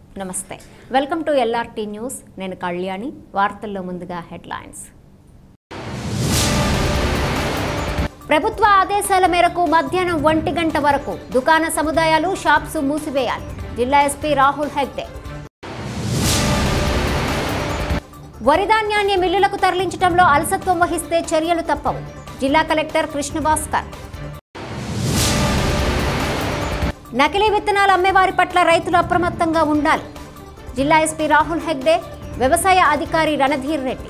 నమస్తే welcome to LRT news నేను కళ్యాణి వార్తల్లో ముందుగా హెడ్లైన్స్ ప్రభుత్వ ఆదేశాల మేరకు మధ్యాహ్నం ఒంటి గంట వరకు దుకాణ సముదాయాలు షాప్స్ మూసివేయాలి జిల్లా ఎస్పీ రాహుల్ హెగ్డే వరిధాన్యాన్ని మిల్లులకు తరలించడంలో అలసత్వం వహిస్తే చర్యలు తప్పవు జిల్లా కలెక్టర్ కృష్ణభాస్కర్ నకిలీ విత్తనాలు అమ్మేవారి పట్ల రైతులు అప్రమత్తంగా ఉండాలి జిల్లా ఎస్పీ రాహుల్ హెగ్డే వ్యవసాయ అధికారి రణధీర్ రెడ్డి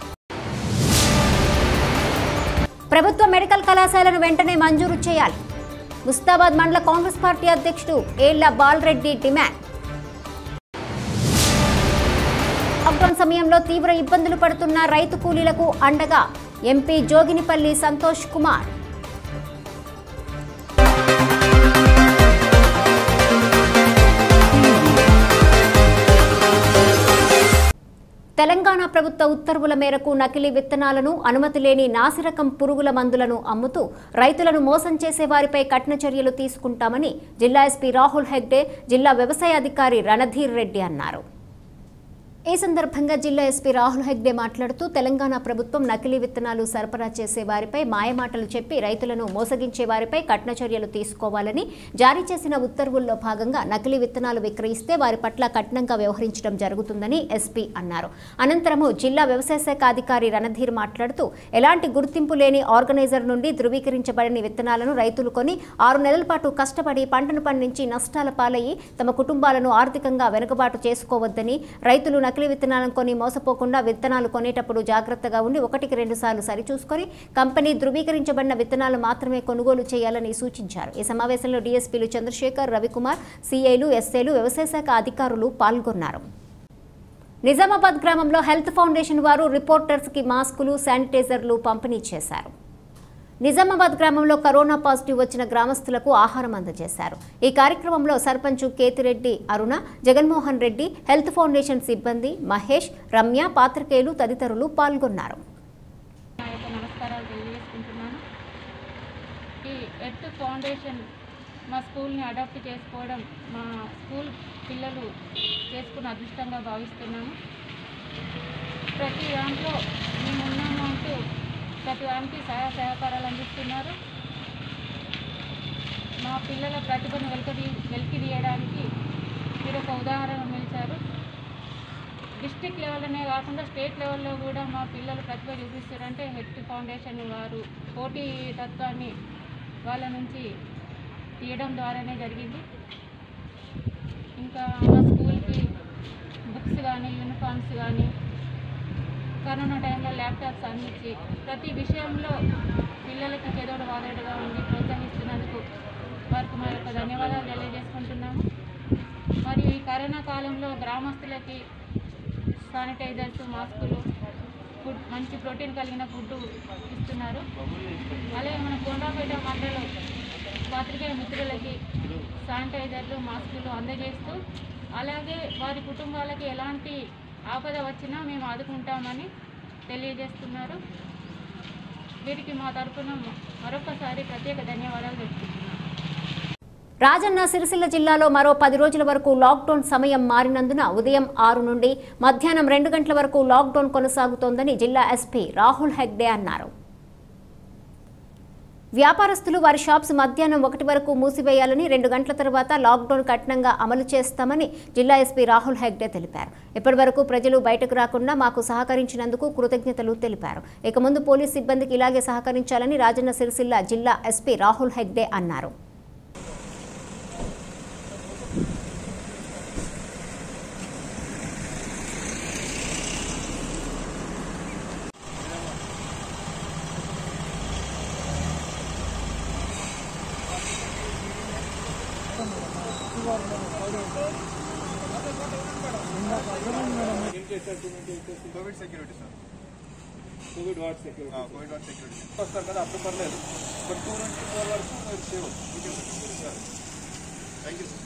ప్రభుత్వ మెడికల్ కళాశాలను వెంటనే మంజూరు చేయాలి ముస్తాబాద్ మండల కాంగ్రెస్ పార్టీ అధ్యక్షుడు ఏళ్ల బాలరెడ్డి డిమాండ్ లాక్డౌన్ సమయంలో తీవ్ర ఇబ్బందులు పడుతున్న రైతు కూలీలకు అండగా ఎంపీ జోగినిపల్లి సంతోష్ కుమార్ తెలంగాణ ప్రభుత్వ ఉత్తర్వుల మేరకు నకిలీ విత్తనాలను అనుమతి లేని నాసిరకం పురుగుల మందులను అమ్ముతూ రైతులను మోసం చేసే వారిపై కఠిన చర్యలు తీసుకుంటామని జిల్లా ఎస్పీ రాహుల్ హెగ్డే జిల్లా వ్యవసాయ అధికారి రణధీర్ రెడ్డి అన్నారు ఈ సందర్భంగా జిల్లా ఎస్పీ రాహుల్ హెగ్డే మాట్లాడుతూ తెలంగాణ ప్రభుత్వం నకిలీ విత్తనాలు సరఫరా చేసే వారిపై మాయమాటలు చెప్పి రైతులను మోసగించే వారిపై కఠిన చర్యలు తీసుకోవాలని జారీ చేసిన ఉత్తర్వుల్లో భాగంగా నకిలీ విత్తనాలు విక్రయిస్తే వారి పట్ల కఠినంగా వ్యవహరించడం జరుగుతుందని ఎస్పీ అన్నారు అనంతరము జిల్లా వ్యవసాయ శాఖ అధికారి రణధీర్ మాట్లాడుతూ ఎలాంటి గుర్తింపు లేని ఆర్గనైజర్ నుండి ధృవీకరించబడని విత్తనాలను రైతులు కొని ఆరు నెలల పాటు కష్టపడి పంటను పండించి నష్టాల పాలయ్యి తమ కుటుంబాలను ఆర్థికంగా వెనుకబాటు చేసుకోవద్దని రైతులు నకిలీ విత్తనాలను కొని మోసపోకుండా విత్తనాలు కొనేటప్పుడు జాగ్రత్తగా ఉండి ఒకటికి రెండు సార్లు సరిచూసుకొని కంపెనీ ధృవీకరించబడిన విత్తనాలు మాత్రమే కొనుగోలు చేయాలని సూచించారు ఈ సమావేశంలో డీఎస్పీలు చంద్రశేఖర్ రవికుమార్ సీఐలు ఎస్ఏలు వ్యవసాయ శాఖ అధికారులు పాల్గొన్నారు నిజామాబాద్ గ్రామంలో హెల్త్ ఫౌండేషన్ వారు రిపోర్టర్స్కి మాస్కులు శానిటైజర్లు పంపిణీ చేశారు నిజామాబాద్ గ్రామంలో కరోనా పాజిటివ్ వచ్చిన గ్రామస్తులకు ఆహారం అందజేశారు ఈ కార్యక్రమంలో సర్పంచ్ కేతిరెడ్డి అరుణ జగన్మోహన్ రెడ్డి హెల్త్ ఫౌండేషన్ సిబ్బంది మహేష్ రమ్య పాత్రికేయులు తదితరులు పాల్గొన్నారు నా యొక్క నమస్కారాలు తెలియజేసుకుంటున్నాను ఈ ఎర్త్ ఫౌండేషన్ మా స్కూల్ని అడాప్ట్ చేసుకోవడం మా స్కూల్ పిల్లలు చేసుకున్న అదృష్టంగా భావిస్తున్నాను ప్రతి దాంట్లో మేము ఉన్నాము అంటూ ప్రతి దానికి సహాయ సహకారాలు అందిస్తున్నారు మా పిల్లల ప్రతిభను వెలికి వెలికి తీయడానికి మీరు ఒక ఉదాహరణ నిలిచారు డిస్టిక్ లెవెల్లోనే కాకుండా స్టేట్ లెవెల్లో కూడా మా పిల్లలు ప్రతిభ చూపిస్తారంటే హెడ్ ఫౌండేషన్ వారు పోటీ తత్వాన్ని వాళ్ళ నుంచి తీయడం ద్వారానే జరిగింది ఇంకా మా స్కూల్కి బుక్స్ కానీ యూనిఫామ్స్ కానీ కరోనా టైంలో ల్యాప్టాప్స్ అందించి ప్రతి విషయంలో పిల్లలకి చేదోడు వాదోడుగా ఉండి ప్రోత్సహిస్తున్నందుకు వారికి మా యొక్క ధన్యవాదాలు తెలియజేసుకుంటున్నాము మరియు ఈ కరోనా కాలంలో గ్రామస్తులకి శానిటైజర్స్ మాస్కులు ఫుడ్ మంచి ప్రోటీన్ కలిగిన ఫుడ్ ఇస్తున్నారు అలాగే మన కొండాపేట మండలం పాత్రికేయ మిత్రులకి శానిటైజర్లు మాస్కులు అందజేస్తూ అలాగే వారి కుటుంబాలకి ఎలాంటి ఆపద వచ్చినా మేము ఆదుకుంటామని తెలియజేస్తున్నారు వీరికి మా తరపున మరొకసారి ప్రత్యేక ధన్యవాదాలు తెలుపుతున్నాను రాజన్న సిరిసిల్ల జిల్లాలో మరో పది రోజుల వరకు లాక్డౌన్ సమయం మారినందున ఉదయం ఆరు నుండి మధ్యాహ్నం రెండు గంటల వరకు లాక్డౌన్ కొనసాగుతోందని జిల్లా ఎస్పీ రాహుల్ హెగ్డే అన్నారు వ్యాపారస్తులు వారి షాప్స్ మధ్యాహ్నం ఒకటి వరకు మూసివేయాలని రెండు గంటల తర్వాత లాక్డౌన్ కఠినంగా అమలు చేస్తామని జిల్లా ఎస్పీ రాహుల్ హెగ్డే తెలిపారు ఇప్పటి వరకు ప్రజలు బయటకు రాకుండా మాకు సహకరించినందుకు కృతజ్ఞతలు తెలిపారు ఇక ముందు పోలీస్ సిబ్బందికి ఇలాగే సహకరించాలని రాజన్న సిరిసిల్ల జిల్లా ఎస్పీ రాహుల్ హెగ్డే అన్నారు Covid security sir Covid ward security Covid war security వస్తారు కదా అప్పుడు పర్లేదు బట్ టూ నుంచి ఫోర్ వరకు మీరు save thank you sir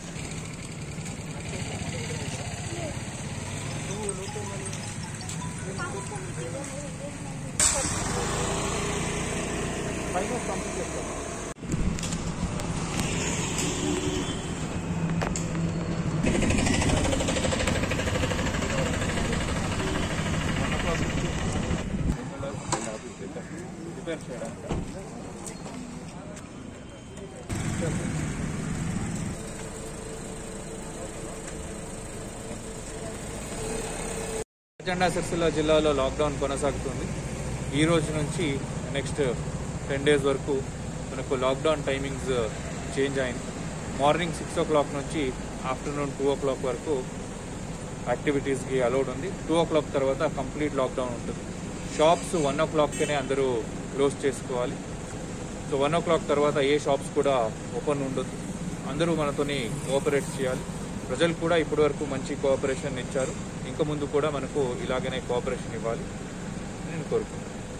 final complete చేస్తారు థ్యాంక్ క్లియర్ చేయడానికి రాజన్న సిరిసిల్ల జిల్లాలో లాక్డౌన్ కొనసాగుతుంది ఈ రోజు నుంచి నెక్స్ట్ టెన్ డేస్ వరకు మనకు లాక్డౌన్ టైమింగ్స్ చేంజ్ అయింది మార్నింగ్ సిక్స్ ఓ క్లాక్ నుంచి ఆఫ్టర్నూన్ టూ ఓ క్లాక్ వరకు యాక్టివిటీస్కి అలౌడ్ ఉంది టూ ఓ క్లాక్ తర్వాత కంప్లీట్ లాక్డౌన్ ఉంటుంది షాప్స్ వన్ ఓ క్లాక్కే అందరూ క్లోజ్ చేసుకోవాలి సో వన్ ఓ క్లాక్ తర్వాత ఏ షాప్స్ కూడా ఓపెన్ ఉండదు అందరూ మనతోని కోఆపరేట్ చేయాలి ప్రజలు కూడా ఇప్పటివరకు మంచి కోఆపరేషన్ ఇచ్చారు ఇంకా ముందు కూడా మనకు ఇలాగనే కోఆపరేషన్ ఇవ్వాలి అని నేను కోరుకుంటున్నాను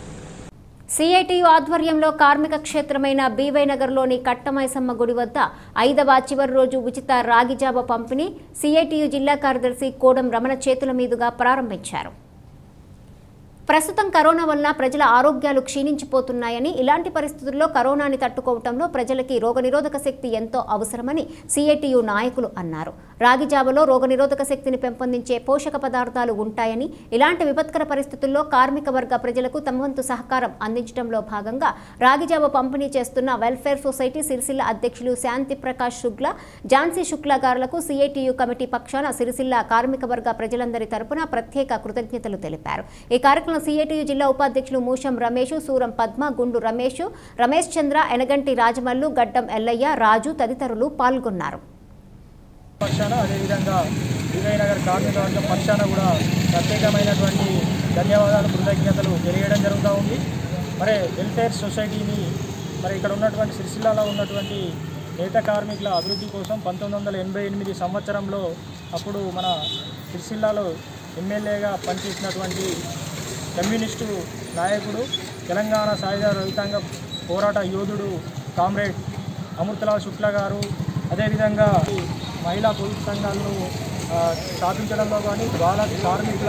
సిఐటియు ఆధ్వర్యంలో కార్మిక క్షేత్రమైన బీవై నగర్లోని కట్టమైసమ్మ గుడి వద్ద ఐదవ చివరి రోజు ఉచిత రాగిజాబ పంపిణీ సిఐటియు జిల్లా కార్యదర్శి కోడం రమణ చేతుల మీదుగా ప్రారంభించారు ప్రస్తుతం కరోనా వలన ప్రజల ఆరోగ్యాలు క్షీణించిపోతున్నాయని ఇలాంటి పరిస్థితుల్లో కరోనాని తట్టుకోవటంలో ప్రజలకి రోగనిరోధక శక్తి ఎంతో అవసరమని సిఐటియు నాయకులు అన్నారు రాగిజావలో రోగనిరోధక శక్తిని పెంపొందించే పోషక పదార్థాలు ఉంటాయని ఇలాంటి విపత్కర పరిస్థితుల్లో కార్మిక వర్గ ప్రజలకు తమ వంతు సహకారం అందించడంలో భాగంగా రాగిజావ పంపిణీ చేస్తున్న వెల్ఫేర్ సొసైటీ సిరిసిల్ల అధ్యక్షులు శాంతి ప్రకాష్ శుక్లా ఝాన్సీ శుక్లా గారులకు సిఐటియు కమిటీ పక్షాన సిరిసిల్ల కార్మిక వర్గ ప్రజలందరి తరపున ప్రత్యేక కృతజ్ఞతలు తెలిపారు ఈ కార్యక్రమంలో సిఐటియు జిల్లా ఉపాధ్యక్షులు మూషం రమేష్ సూరం పద్మ గుండు రమేష్ రమేష్ చంద్ర ఎనగంటి రాజమల్లు గడ్డం ఎల్లయ్య రాజు తదితరులు పాల్గొన్నారు పక్షాన అదేవిధంగా విజయనగర్ కార్మిక వర్గం పక్షాన కూడా ప్రత్యేకమైనటువంటి ధన్యవాదాలు కృతజ్ఞతలు తెలియడం జరుగుతూ ఉంది మరి వెల్ఫేర్ సొసైటీని మరి ఇక్కడ ఉన్నటువంటి సిరిసిల్లాలో ఉన్నటువంటి నేత కార్మికుల అభివృద్ధి కోసం పంతొమ్మిది వందల ఎనభై ఎనిమిది సంవత్సరంలో అప్పుడు మన సిరిసిల్లాలో ఎమ్మెల్యేగా పనిచేసినటువంటి కమ్యూనిస్టు నాయకుడు తెలంగాణ సాయుధ రైతాంగ పోరాట యోధుడు కామ్రేడ్ అమృతలాల్ శుక్లా గారు అదేవిధంగా ఈ మహిళా పోలీస్ సంఘాలను ఆ, స్థాపించడంలో కానీ బాల కార్మికుల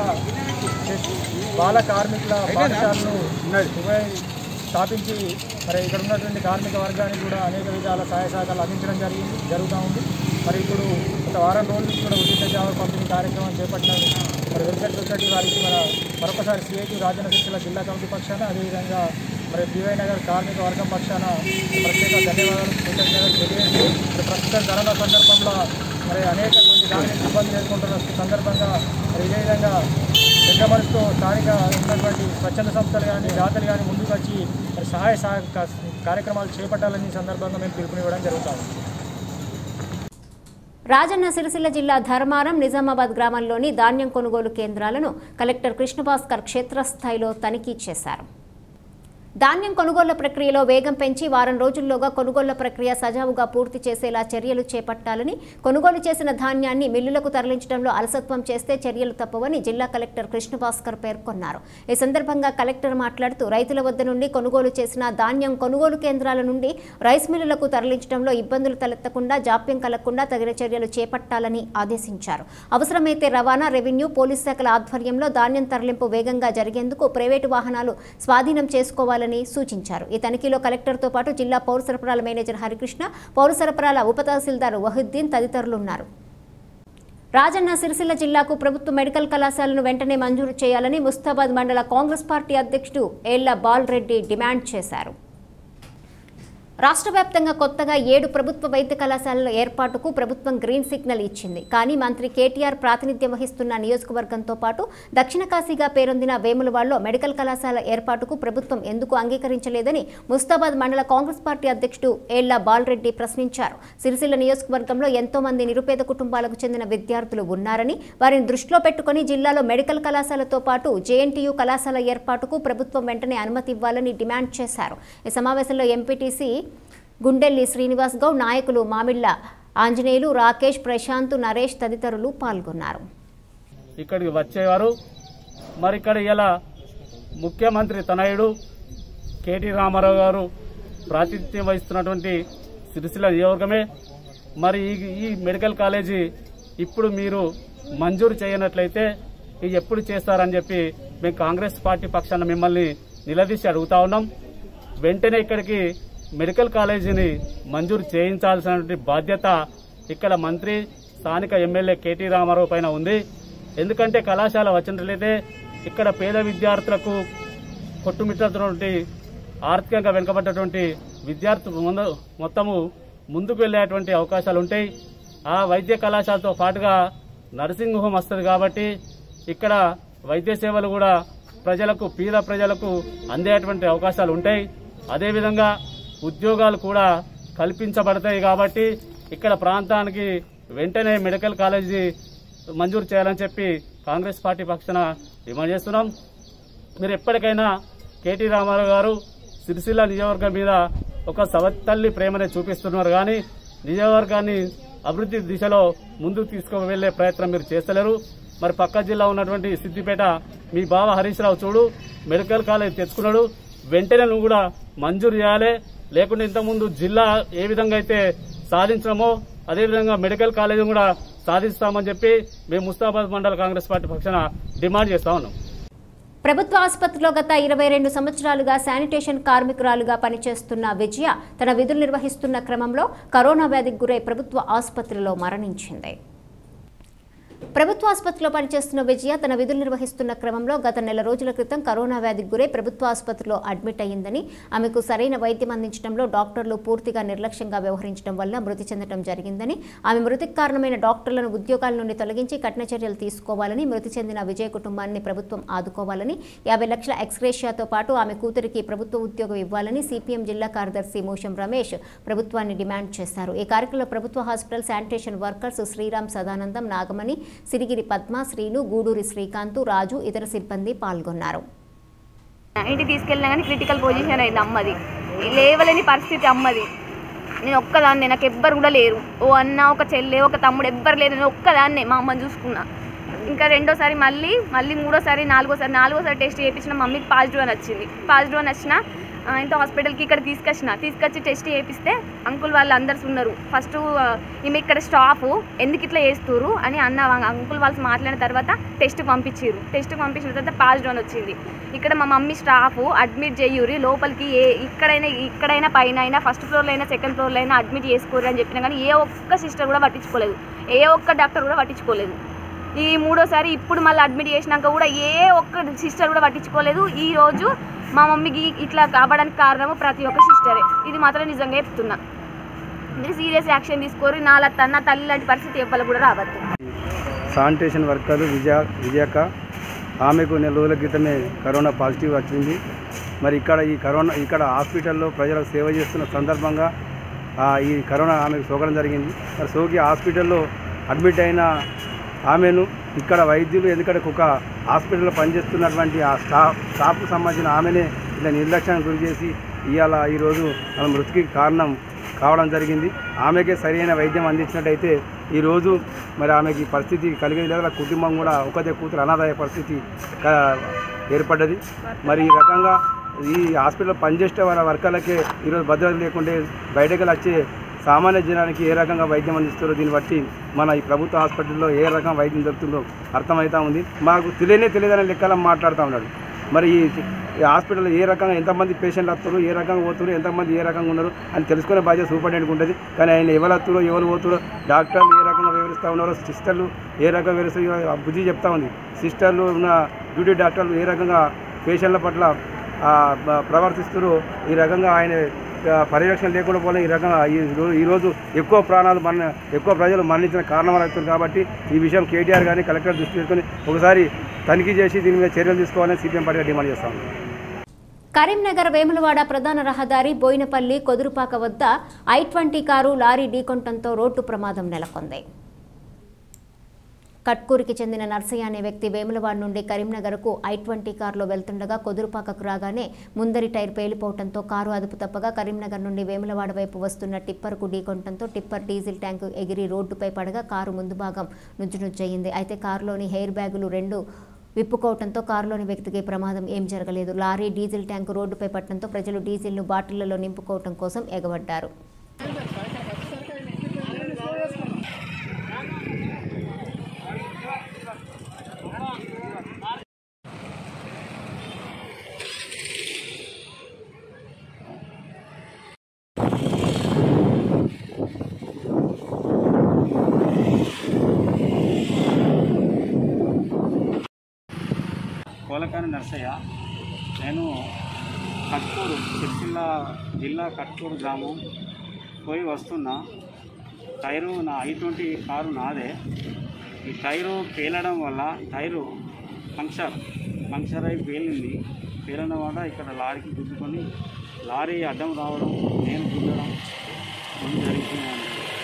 బాల కార్మికుల పాఠశాలను ఉభయ- స్థాపించి మరి ఇక్కడ ఉన్నటువంటి కార్మిక వర్గానికి కూడా అనేక విధాల సహాయ సహకారాలు అందించడం జరిగింది జరుగుతూ ఉంది మరి ఇప్పుడు ఒక వారం రోజుల నుంచి కూడా ఉచిత జాబ్ పంపిణీ కార్యక్రమం చేపట్టినారు మరి వెల్ఫేర్ సొసైటీ వారికి మన మరొకసారి సిఐటి రాజన్న శిక్షల జిల్లా కమిటీ పక్షాన అదేవిధంగా మరి బీవై నగర్ కార్మిక వర్గం పక్షాన ప్రత్యేక ధన్యవాదాలు కృతజ్ఞతలు తెలియజేస్తూ మరి ప్రస్తుతం కరోనా సందర్భంలో మరి అనేక మంది నాగరిక ఇబ్బంది ఎదుర్కొంటున్న సందర్భంగా మరి ఇదే విధంగా పెద్ద మనసుతో స్థానిక ఉన్నటువంటి స్వచ్ఛంద సంస్థలు కానీ దాతలు కానీ ముందుకు వచ్చి మరి సహాయ సహాయ కా- కార్యక్రమాలు చేపట్టాలని ఈ సందర్భంగా మేము పిలుపునివ్వడం జరుగుతాము రాజన్న సిరిసిల్ల జిల్లా ధర్మారం నిజామాబాద్ గ్రామంలోని ధాన్యం కొనుగోలు కేంద్రాలను కలెక్టర్ కృష్ణభాస్కర్ క్షేత్రస్థాయిలో తనిఖీ చేశారు ధాన్యం కొనుగోళ్ల ప్రక్రియలో వేగం పెంచి వారం రోజుల్లోగా కొనుగోళ్ల ప్రక్రియ సజావుగా పూర్తి చేసేలా చర్యలు చేపట్టాలని కొనుగోలు చేసిన ధాన్యాన్ని మిల్లులకు తరలించడంలో అలసత్వం చేస్తే చర్యలు తప్పవని జిల్లా కలెక్టర్ కృష్ణభాస్కర్ పేర్కొన్నారు ఈ సందర్భంగా కలెక్టర్ మాట్లాడుతూ రైతుల వద్ద నుండి కొనుగోలు చేసిన ధాన్యం కొనుగోలు కేంద్రాల నుండి రైస్ మిల్లులకు తరలించడంలో ఇబ్బందులు తలెత్తకుండా జాప్యం కలగకుండా తగిన చర్యలు చేపట్టాలని ఆదేశించారు అవసరమైతే రవాణా రెవెన్యూ పోలీస్ శాఖల ఆధ్వర్యంలో ధాన్యం తరలింపు వేగంగా జరిగేందుకు ప్రైవేటు వాహనాలు స్వాధీనం చేసుకోవాలని సూచించారు ఈ తనిఖీలో కలెక్టర్తో పాటు జిల్లా పౌర సరఫరాల మేనేజర్ హరికృష్ణ పౌర సరఫరాల ఉప తహసీల్దార్ వహుద్దీన్ తదితరులున్నారు రాజన్న సిరిసిల్ల జిల్లాకు ప్రభుత్వ మెడికల్ కళాశాలను వెంటనే మంజూరు చేయాలని ముస్తాబాద్ మండల కాంగ్రెస్ పార్టీ అధ్యక్షుడు ఏళ్ల బాలరెడ్డి డిమాండ్ చేశారు రాష్ట్ర వ్యాప్తంగా కొత్తగా ఏడు ప్రభుత్వ వైద్య కళాశాలల ఏర్పాటుకు ప్రభుత్వం గ్రీన్ సిగ్నల్ ఇచ్చింది కానీ మంత్రి కేటీఆర్ ప్రాతినిధ్యం వహిస్తున్న నియోజకవర్గంతో పాటు దక్షిణ కాశీగా పేరొందిన వేములవాడలో మెడికల్ కళాశాల ఏర్పాటుకు ప్రభుత్వం ఎందుకు అంగీకరించలేదని ముస్తాబాద్ మండల కాంగ్రెస్ పార్టీ అధ్యక్షుడు ఏళ్ల బాలరెడ్డి ప్రశ్నించారు సిరిసిల్ల నియోజకవర్గంలో ఎంతో మంది నిరుపేద కుటుంబాలకు చెందిన విద్యార్థులు ఉన్నారని వారిని దృష్టిలో పెట్టుకుని జిల్లాలో మెడికల్ కళాశాలతో పాటు జేఎన్టీయూ కళాశాల ఏర్పాటుకు ప్రభుత్వం వెంటనే అనుమతి ఇవ్వాలని డిమాండ్ చేశారు ఈ సమావేశంలో ఎంపీటీసీ గుండెల్లి శ్రీనివాస్ గౌడ్ నాయకులు మామిళ్ల ఆంజనేయులు రాకేష్ ప్రశాంత్ నరేష్ తదితరులు పాల్గొన్నారు ఇక్కడికి వచ్చేవారు మరి ఇక్కడ ఇలా ముఖ్యమంత్రి తనయుడు కేటీ రామారావు గారు ప్రాతినిధ్యం వహిస్తున్నటువంటి సిరిసిల్ల నియోజకమే మరి ఈ ఈ మెడికల్ కాలేజీ ఇప్పుడు మీరు మంజూరు చేయనట్లయితే ఇది ఎప్పుడు చేస్తారని చెప్పి మేము కాంగ్రెస్ పార్టీ పక్షాన మిమ్మల్ని నిలదీసి అడుగుతా ఉన్నాం వెంటనే ఇక్కడికి మెడికల్ కాలేజీని మంజూరు చేయించాల్సినటువంటి బాధ్యత ఇక్కడ మంత్రి స్థానిక ఎమ్మెల్యే కేటీ రామారావు పైన ఉంది ఎందుకంటే కళాశాల వచ్చినట్లయితే ఇక్కడ పేద విద్యార్థులకు కొట్టుమిట్టున్నటువంటి ఆర్థికంగా వెనుకబడ్డటువంటి విద్యార్థులు ముందు మొత్తము ముందుకు వెళ్ళేటువంటి అవకాశాలు ఉంటాయి ఆ వైద్య కళాశాలతో పాటుగా నర్సింగ్ హోమ్ వస్తుంది కాబట్టి ఇక్కడ వైద్య సేవలు కూడా ప్రజలకు పేద ప్రజలకు అందేటువంటి అవకాశాలు ఉంటాయి అదేవిధంగా ఉద్యోగాలు కూడా కల్పించబడతాయి కాబట్టి ఇక్కడ ప్రాంతానికి వెంటనే మెడికల్ కాలేజీ మంజూరు చేయాలని చెప్పి కాంగ్రెస్ పార్టీ పక్షాన డిమాండ్ చేస్తున్నాం మీరు ఎప్పటికైనా కేటీ రామారావు గారు సిరిసిల్ల నియోజకవర్గం మీద ఒక సవత్తల్లి ప్రేమనే చూపిస్తున్నారు కానీ నియోజకవర్గాన్ని అభివృద్ధి దిశలో ముందుకు తీసుకువెళ్లే ప్రయత్నం మీరు చేస్తలేరు మరి పక్క జిల్లా ఉన్నటువంటి సిద్దిపేట మీ బావ హరీష్ రావు చూడు మెడికల్ కాలేజ్ తెచ్చుకున్నాడు వెంటనే నువ్వు కూడా మంజూరు చేయాలి లేకుంటే ఇంతకుముందు జిల్లా ఏ విధంగా అయితే సాధించడమో అదేవిధంగా మెడికల్ కాలేజీ కూడా సాధిస్తామని చెప్పి మేము ముస్తాబాద్ మండల కాంగ్రెస్ పార్టీ పక్షాన డిమాండ్ చేస్తా ఉన్నాం ప్రభుత్వ ఆసుపత్రిలో గత ఇరవై రెండు సంవత్సరాలుగా శానిటేషన్ కార్మికురాలుగా పనిచేస్తున్న విజయ తన విధులు నిర్వహిస్తున్న క్రమంలో కరోనా వ్యాధికి గురై ప్రభుత్వ ఆసుపత్రిలో మరణించింది ప్రభుత్వ ఆసుపత్రిలో పనిచేస్తున్న విజయ తన విధులు నిర్వహిస్తున్న క్రమంలో గత నెల రోజుల క్రితం కరోనా వ్యాధికి గురై ప్రభుత్వ ఆసుపత్రిలో అడ్మిట్ అయ్యిందని ఆమెకు సరైన వైద్యం అందించడంలో డాక్టర్లు పూర్తిగా నిర్లక్ష్యంగా వ్యవహరించడం వల్ల మృతి చెందడం జరిగిందని ఆమె మృతికి కారణమైన డాక్టర్లను ఉద్యోగాల నుండి తొలగించి కఠిన చర్యలు తీసుకోవాలని మృతి చెందిన విజయ్ కుటుంబాన్ని ప్రభుత్వం ఆదుకోవాలని యాభై లక్షల ఎక్స్గ్రేషియాతో పాటు ఆమె కూతురికి ప్రభుత్వ ఉద్యోగం ఇవ్వాలని సిపిఎం జిల్లా కార్యదర్శి మోషం రమేష్ ప్రభుత్వాన్ని డిమాండ్ చేశారు ఈ కార్యక్రమంలో ప్రభుత్వ hospital sanitation workers Sriram Sadanandam Nagamani Sirigiri Padma Srinu Gudoori Srikanth Raju ఇతర సిబ్బంది పాల్గొన్నారు ఇంటికి తీసుకెళ్ళినా కానీ క్రిటికల్ పొజిషన్ అయింది అమ్మది లేవలేని పరిస్థితి అమ్మది నేను ఒక్కదాన్నే నాకు ఎవ్వరు కూడా లేరు ఓ అన్న ఒక చెల్లె ఒక తమ్ముడు ఎవ్వరు లేరు నేను ఒక్కదాన్నే మా అమ్మని చూసుకున్నా ఇంకా రెండోసారి మళ్ళీ మళ్ళీ మూడోసారి నాలుగోసారి నాలుగోసారి టెస్ట్ చేయించిన మమ్మీకి పాజిటివ్ అని వచ్చింది పాజిటివ్ అని వచ్చిన ఇంత హాస్పిటల్కి ఇక్కడ తీసుకొచ్చిన తీసుకొచ్చి టెస్ట్ చేయిస్తే అంకుల్ వాళ్ళు అందరు ఉన్నారు ఫస్ట్ ఈమె ఇక్కడ స్టాఫ్ ఎందుకు ఇట్లా చేస్తురు అని అన్న అంకుల్ వాళ్ళు మాట్లాడిన తర్వాత టెస్ట్ పంపించారు టెస్ట్ పంపించిన తర్వాత పాజిటివ్ అని వచ్చింది ఇక్కడ మా మమ్మీ స్టాఫ్ అడ్మిట్ చేయూరి లోపలికి ఏ ఇక్కడైనా ఇక్కడైనా పైన అయినా ఫస్ట్ ఫ్లోర్లో అయినా సెకండ్ ఫ్లోర్లో అయినా అడ్మిట్ చేసుకోరు అని చెప్పినా కానీ ఏ ఒక్క సిస్టర్ కూడా పట్టించుకోలేదు ఏ ఒక్క డాక్టర్ కూడా పట్టించుకోలేదు ఈ మూడోసారి ఇప్పుడు మళ్ళీ అడ్మిట్ చేసినాక కూడా ఏ ఒక్క సిస్టర్ కూడా పట్టించుకోలేదు ఈ రోజు మా మమ్మీకి ఇట్లా కావడానికి కారణము ప్రతి ఒక్క సిస్టరే ఇది మాత్రం నిజంగా చెప్తున్నా మీరు సీరియస్ యాక్షన్ తీసుకోరు నా తన తల్లి లాంటి పరిస్థితి ఎవ్వరు కూడా రావద్దు శానిటేషన్ వర్కర్లు విజయ విజయక ఆమెకు నెల రోజుల క్రితమే కరోనా పాజిటివ్ వచ్చింది మరి ఇక్కడ ఈ కరోనా ఇక్కడ హాస్పిటల్లో ప్రజలకు సేవ చేస్తున్న సందర్భంగా ఆ, ఈ కరోనా ఆమెకు సోకడం జరిగింది మరి సోకి హాస్పిటల్లో అడ్మిట్ అయిన ఆమెను ఇక్కడ వైద్యులు ఎందుకంటే ఒక హాస్పిటల్లో పనిచేస్తున్నటువంటి ఆ స్టాఫ్ స్టాఫ్కు సంబంధించిన ఆమెనే ఇలా నిర్లక్ష్యానికి గురి చేసి ఇవాళ ఈరోజు ఆమె మృతికి కారణం కావడం జరిగింది ఆమెకే సరైన వైద్యం అందించినట్టయితే ఈరోజు మరి ఆమెకి ఈ పరిస్థితి కలిగేది లేదా కుటుంబం కూడా ఒకదే కూతురు అనాదాయ పరిస్థితి క- ఏర్పడ్డది మరి ఈ రకంగా ఈ హాస్పిటల్ పనిచేసే వాళ్ళ వర్కర్లకే ఈరోజు భద్రత లేకుంటే బయటకు వచ్చే సామాన్య జనానికి ఏ రకంగా వైద్యం అందిస్తారో దీన్ని బట్టి మన ఈ ప్రభుత్వ హాస్పిటల్లో ఏ రకం వైద్యం దొరుకుతుందో అర్థమవుతా ఉంది మాకు తెలియనే తెలియదనే లెక్కల మాట్లాడుతూ ఉన్నాడు మరి ఈ ఈ హాస్పిటల్లో ఏ రకంగా ఎంతమంది పేషెంట్లు వస్తారు ఏ రకంగా పోతున్నారు ఎంతమంది ఏ రకంగా ఉన్నారు అని తెలుసుకునే బాధ్యత సూపరింటెండెంట్కి ఉంటుంది కానీ ఆయన ఎవరు వస్తారో ఎవరు పోతారో డాక్టర్లు ఏ రకంగా వివరిస్తూ ఉన్నారో సిస్టర్లు ఏ రకంగా వివరిస్తారో బుద్ధి చెప్తా ఉంది సిస్టర్లు ఉన్న డ్యూటీ డాక్టర్లు ఏ రకంగా పేషెంట్ల పట్ల ఆ, బ- ప్రవర్తిస్తారో ఈ రకంగా ఆయన ఆ, పరిరక్షణ లేకుండా పోలే ఈ రకంగా ఈ రో- ఈరోజు ఎక్కువ ప్రాణాలు మన ఎక్కువ ప్రజలు మరణించిన కారణం అవుతుంది కాబట్టి ఈ విషయం కేటీఆర్ కానీ కలెక్టర్ దృష్టి పెట్టుకొని ఒకసారి తనిఖీ చేసి దీని మీద చర్యలు తీసుకోవాలని సిపిఎం పార్టీగా డిమాండ్ చేస్తాం కరీంనగర్ వేములవాడ ప్రధాన రహదారి బోయినపల్లి కొదురుపాక వద్ద ఐ ట్వంటీ కారు లారీ ఢీకొనడంతో రోడ్డు ప్రమాదం నెలకొంది కట్కూరికి చెందిన నర్సయ్య అనే వ్యక్తి వేములవాడ నుండి కరీంనగర్కు ఐ ట్వంటీ కారులో వెళ్తుండగా కొదురుపాకకు రాగానే ముందరి టైర్ పేలిపోవడంతో కారు అదుపు తప్పగా కరీంనగర్ నుండి వేములవాడ వైపు వస్తున్న టిప్పర్కు ఢీకొనడంతో టిప్పర్ డీజిల్ ట్యాంకు ఎగిరి రోడ్డుపై పడగా కారు ముందు భాగం నుజ్జునుజ్జయింది అయితే కారులోని హెయిర్ బ్యాగులు రెండు విప్పుకోవడంతో కారులోని వ్యక్తికి ప్రమాదం ఏం జరగలేదు లారీ డీజిల్ ట్యాంకు రోడ్డుపై పట్టడంతో ప్రజలు డీజిల్ను బాటిళ్లలో నింపుకోవడం కోసం ఎగబడ్డారు కోలకాని నర్సయ్య నేను కట్కూరు సిరిసిల్ల జిల్లా కట్కూరు గ్రామం పోయి వస్తున్నా టైరు నా ఐ ట్వంటీ కారు నాదే ఈ టైరు పేలడం వల్ల టైరు పంక్చర్ పంక్చర్ అయి పేలింది పేలడం వల్ల ఇక్కడ లారీకి గుద్దుకొని లారీ అడ్డం రావడం నేను గుద్దడం ఇది జరిగిపోయింది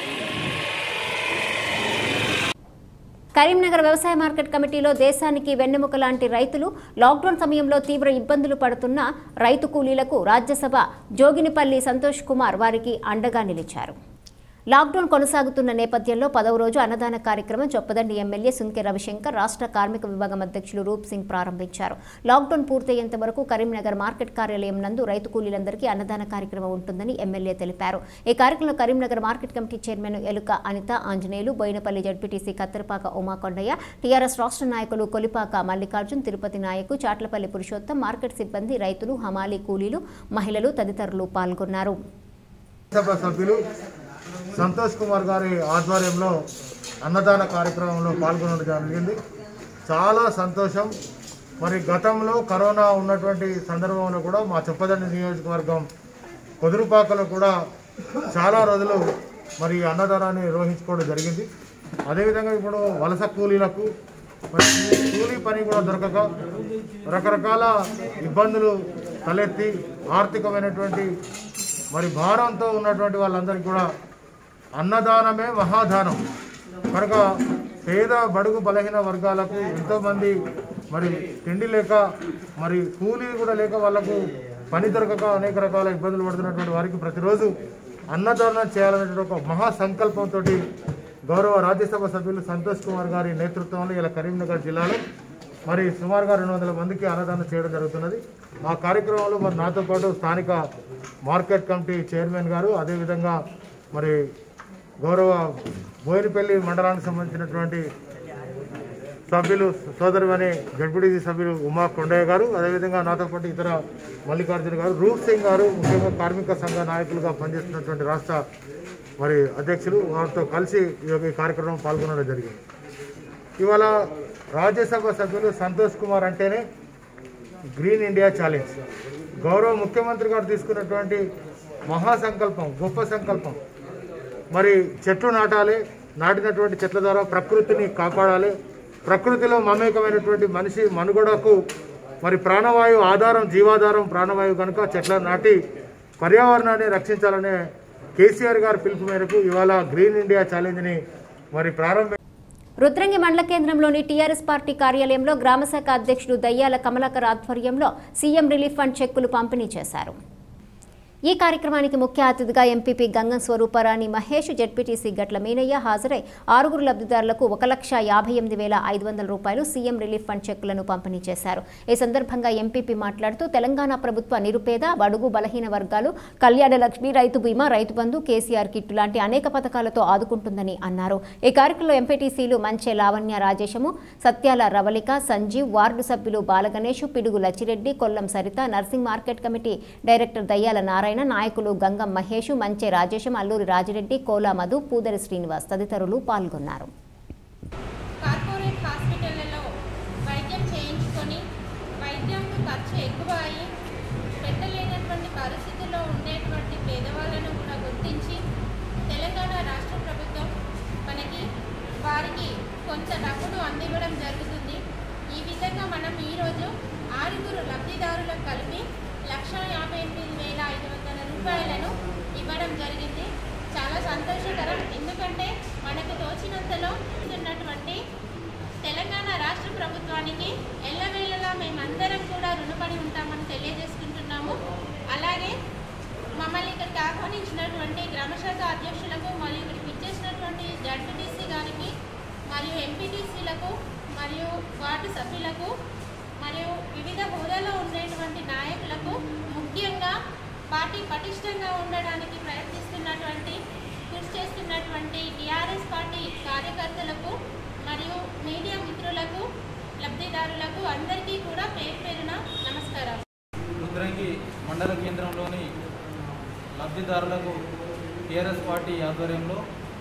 కరీంనగర్ వ్యవసాయ మార్కెట్ కమిటీలో దేశానికి వెన్నెముక లాంటి రైతులు లాక్డౌన్ సమయంలో తీవ్ర ఇబ్బందులు పడుతున్న రైతు కూలీలకు రాజ్యసభ జోగినిపల్లి సంతోష్ కుమార్ వారికి అండగా నిలిచారు లాక్డౌన్ కొనసాగుతున్న నేపథ్యంలో పదవ రోజు అన్నదాన కార్యక్రమం చొప్పదండి ఎమ్మెల్యే సుంకె రవిశంకర్ రాష్ట్ర కార్మిక విభాగం అధ్యక్షులు రూప్ సింగ్ ప్రారంభించారు లాక్డౌన్ పూర్తయ్యేంత వరకు కరీంనగర్ మార్కెట్ కార్యాలయం నందు రైతు కూలీలందరికీ అన్నదాన కార్యక్రమం ఉంటుందని ఎమ్మెల్యే తెలిపారు ఈ కార్యక్రమంలో Karimnagar market committee chairman Eluka Anitha Anjaneyulu Boinpally ZPTC Katterapaka Umakondaiah TRS రాష్ట్ర నాయకులు కొలిపాక మల్లికార్జున్ తిరుపతి నాయకు చాట్లపల్లి పురుషోత్తం మార్కెట్ సిబ్బంది రైతులు హమాలీ కూలీలు మహిళలు తదితరులు పాల్గొన్నారు సభ సభ్యులు సంతోష్ కుమార్ గారి ఆధ్వర్యంలో అన్నదాన కార్యక్రమంలో పాల్గొనడం జరిగింది చాలా సంతోషం మరి గతంలో కరోనా ఉన్నటువంటి సందర్భంలో కూడా మా చొప్పదండి నియోజకవర్గం కుదురుపాకలో కూడా చాలా రోజులు మరి ఈ అన్నదానాన్ని నిర్వహించుకోవడం జరిగింది అదేవిధంగా ఇప్పుడు వలస కూలీలకు మరి కూలీ పని కూడా దొరకక రకరకాల ఇబ్బందులు తలెత్తి ఆర్థికమైనటువంటి మరి భారంతో ఉన్నటువంటి వాళ్ళందరికీ కూడా అన్నదానమే మహాదానం కనుక పేద బడుగు బలహీన వర్గాలకు ఎంతోమంది మరి తిండి లేక మరి కూలీ కూడా లేక వాళ్ళకు పని దొరకక అనేక రకాల ఇబ్బందులు పడుతున్నటువంటి వారికి ప్రతిరోజు అన్నదానం చేయాలనేటువంటి ఒక మహా సంకల్పంతో గౌరవ రాజ్యసభ సభ్యులు సంతోష్ కుమార్ గారి నేతృత్వంలో ఇలా కరీంనగర్ జిల్లాలో మరి సుమారుగా రెండు వందల మందికి అన్నదానం చేయడం జరుగుతున్నది ఆ కార్యక్రమంలో మరి నాతో పాటు స్థానిక మార్కెట్ కమిటీ చైర్మన్ గారు అదేవిధంగా మరి గౌరవ బోయినపల్లి మండలానికి సంబంధించినటువంటి సభ్యులు సోదరుమని జడ్పీటీసీ సభ్యులు ఉమా కొండయ్య గారు అదేవిధంగా నాతో పాటు ఇతర మల్లికార్జున గారు రూప్ సింగ్ గారు ముఖ్యంగా కార్మిక సంఘ నాయకులుగా పనిచేస్తున్నటువంటి రాష్ట్ర మరి అధ్యక్షులు వారితో కలిసి ఈ యొక్క ఈ కార్యక్రమం పాల్గొనడం జరిగింది ఇవాళ రాజ్యసభ సభ్యులు సంతోష్ కుమార్ అంటేనే గ్రీన్ ఇండియా ఛాలెంజ్ గౌరవ ముఖ్యమంత్రి గారు తీసుకున్నటువంటి మహాసంకల్పం గొప్ప సంకల్పం మరి చెట్లు నాటాలి నాటినటువంటి చెట్ల ద్వారా ప్రకృతిని కాపాడాలి ప్రకృతిలో మమేకమైనటువంటి మనిషి మనుగడకు మరి ప్రాణవాయు ఆధారం జీవాధారం ప్రాణవాయువు కనుక చెట్లను నాటి పర్యావరణాన్ని రక్షించాలనే కేసీఆర్ గారి పిలుపు మేరకు ఇవాళ గ్రీన్ ఇండియా ఛాలెంజ్ని మరి ప్రారంభ రుద్రంగి మండల కేంద్రంలోని టీఆర్ఎస్ పార్టీ కార్యాలయంలో గ్రామశాఖ అధ్యక్షుడు దయ్యాల కమలాకర్ ఆధ్వర్యంలో సీఎం రిలీఫ్ ఫండ్ చెక్కులు పంపిణీ చేశారు ఈ కార్యక్రమానికి ముఖ్య అతిథిగా ఎంపీపీ గంగం స్వరూపరాణి మహేష్ జడ్పీటీసీ గట్ల మీనయ్య హాజరై ఆరుగురు లబ్ధిదారులకు ఒక లక్ష యాభై ఎనిమిది వేల ఐదు వందల రూపాయలు సీఎం రిలీఫ్ ఫండ్ చెక్కులను పంపిణీ చేశారు ఈ సందర్భంగా ఎంపీపీ మాట్లాడుతూ తెలంగాణ ప్రభుత్వ నిరుపేద బడుగు బలహీన వర్గాలు కళ్యాణ లక్ష్మి రైతు బీమా రైతు బంధు కేసీఆర్ కిట్టు లాంటి అనేక పథకాలతో ఆదుకుంటుందని అన్నారు ఈ కార్యక్రమంలో ఎంపీటీసీలు మంచె లావణ్య రాజేశము సత్యాల రవళిక సంజీవ్ వార్డు సభ్యులు Balaganesh Pidugu Lachchireddy Kollam Saritha Narsing market committee director Dayyala Narayana నాయకులు గంగం మహేష్ మంచె రాజేశం అల్లూరి రాజిరెడ్డి కోలా మధు పూదరి శ్రీనివాస్ తదితరులు పాల్గొన్నారు కార్పొరేట్ హాస్పిటళ్లలో వైద్యం చేయించుకొని వైద్యం ఖర్చు ఎక్కువ అయ్యి పెట్టలేనటువంటి పరిస్థితుల్లో ఉండేటువంటి పేదవాళ్ళను కూడా గుర్తించి తెలంగాణ రాష్ట్ర ప్రభుత్వం మనకి వారికి కొంత డబ్బును అందివ్వడం జరుగుతుంది ఈ విధంగా మనం ఈరోజు ఆరుగురు లబ్ధిదారులకు కలిపి లక్ష యాభై ఎనిమిది వేల ఐదు వందల రూపాయలను ఇవ్వడం జరిగింది చాలా సంతోషకరం ఎందుకంటే మనకు తోచినంతలో ఉన్నటువంటి తెలంగాణ రాష్ట్ర ప్రభుత్వానికి ఎల్లవేళలా మేమందరం కూడా రుణపడి ఉంటామని తెలియజేసుకుంటున్నాము అలాగే మమ్మల్ని ఇక్కడికి ఆహ్వానించినటువంటి గ్రామశాఖ అధ్యక్షులకు మరియు ఇక్కడికి విచ్చేసినటువంటి జడ్పీటీసీ గారికి మరియు ఎంపీటీసీలకు మరియు వార్డు సభ్యులకు మరియు వివిధ హోదాలో ఉండేటువంటి నాయకులకు ముఖ్యంగా పార్టీ పటిష్టంగా ఉండడానికి ప్రయత్నిస్తున్నటువంటి కృషి చేస్తున్నటువంటి టీఆర్ఎస్ పార్టీ కార్యకర్తలకు మరియు మీడియా మిత్రులకు లబ్ధిదారులకు అందరికీ కూడా పేరు పేరున నమస్కారం రుద్రంగి మండల కేంద్రంలోని లబ్ధిదారులకు టీఆర్ఎస్ పార్టీ ఆధ్వర్యంలో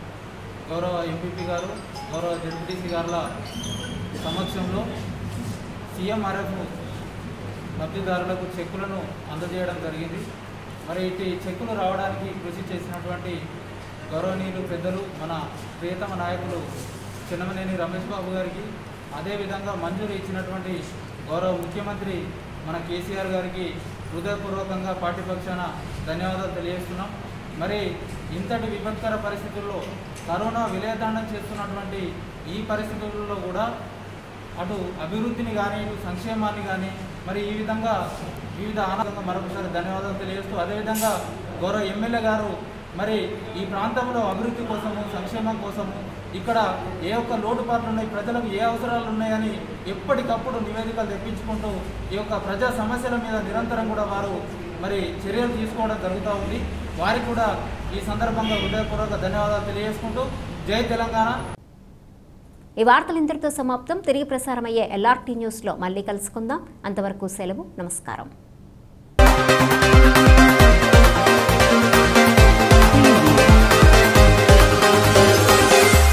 గౌరవ ఎంపీపీ గారు గౌరవ జడ్పీటీసీ గారుల సమక్షంలో సీఎంఆర్ఎఫ్ లబ్ధిదారులకు చెక్కులను అందజేయడం జరిగింది మరి ఇటు చెక్కులు రావడానికి కృషి చేసినటువంటి గౌరవనీయులు పెద్దలు మన ప్రియతమ నాయకులు చిన్నమనేని రమేష్ బాబు గారికి అదేవిధంగా మంజూరు ఇచ్చినటువంటి గౌరవ ముఖ్యమంత్రి మన కేసీఆర్ గారికి హృదయపూర్వకంగా పార్టీ పక్షాన ధన్యవాదాలు తెలియజేస్తున్నాం మరి ఇంతటి విపత్కర పరిస్థితుల్లో కరోనా విలయతాండం చేస్తున్నటువంటి ఈ పరిస్థితుల్లో కూడా అటు అభివృద్ధిని కానీ ఇటు సంక్షేమాన్ని కానీ మరి ఈ విధంగా వివిధ ఆనందంగా మరొకసారి ధన్యవాదాలు తెలియజేస్తూ అదేవిధంగా గౌరవ ఎమ్మెల్యే గారు మరి ఈ ప్రాంతంలో అభివృద్ధి కోసము సంక్షేమం కోసము ఇక్కడ ఏ ఒక్క లోటుపాట్లు ఉన్నాయి ప్రజలకు ఏ అవసరాలు ఉన్నాయని ఎప్పటికప్పుడు నివేదికలు తెప్పించుకుంటూ ఈ యొక్క ప్రజా సమస్యల మీద నిరంతరం కూడా వారు మరి చర్యలు తీసుకోవడం జరుగుతూ ఉంది వారికి కూడా ఈ సందర్భంగా హృదయపూర్వక ధన్యవాదాలు తెలియజేసుకుంటూ జై తెలంగాణ ఈ వార్తలు ఇంతటితో సమాప్తం తిరిగి ప్రసారమయ్యే ఎల్ఆర్టీ న్యూస్లో మళ్ళీ కలుసుకుందాం అంతవరకు సెలవు నమస్కారం